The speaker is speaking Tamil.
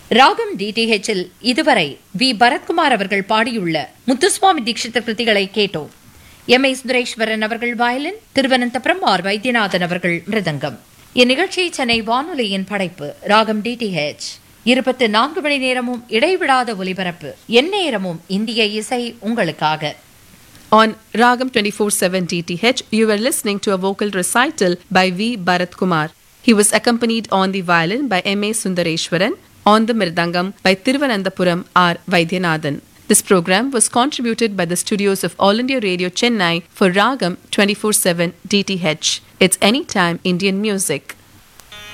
ராகம் டிடிஹெச்சில் இதுவரை வி பரத்குமார் அவர்கள் பாடியுள்ள முத்துசுவாமி தீட்சித கிருதிகளை கேட்டோம் எம் ஏ சுந்தரேஸ்வரன் அவர்கள் வயலின் திருவனந்தபுரம் ஆர் வைத்தியநாதன் அவர்கள் மிருதங்கம் இந்நிகழ்ச்சி சென்னை வானொலியின் படைப்பு ராகம் டிடிஹெச் இருபத்தி நான்கு மணி நேரமும் இடைவிடாத ஒலிபரப்பு எந்நேரமும் இந்திய இசை உங்களுக்காக On Ragam 24/7 DTH, you were listening to a vocal recital by V. Bharat Kumar. He was accompanied on the violin by M. A. Sundareshwaran, on the mirdangam by Thiruvananthapuram R. Vaidyanathan. This program was contributed by the studios of All India Radio Chennai for Ragam 24/7 DTH. It's anytime Indian music.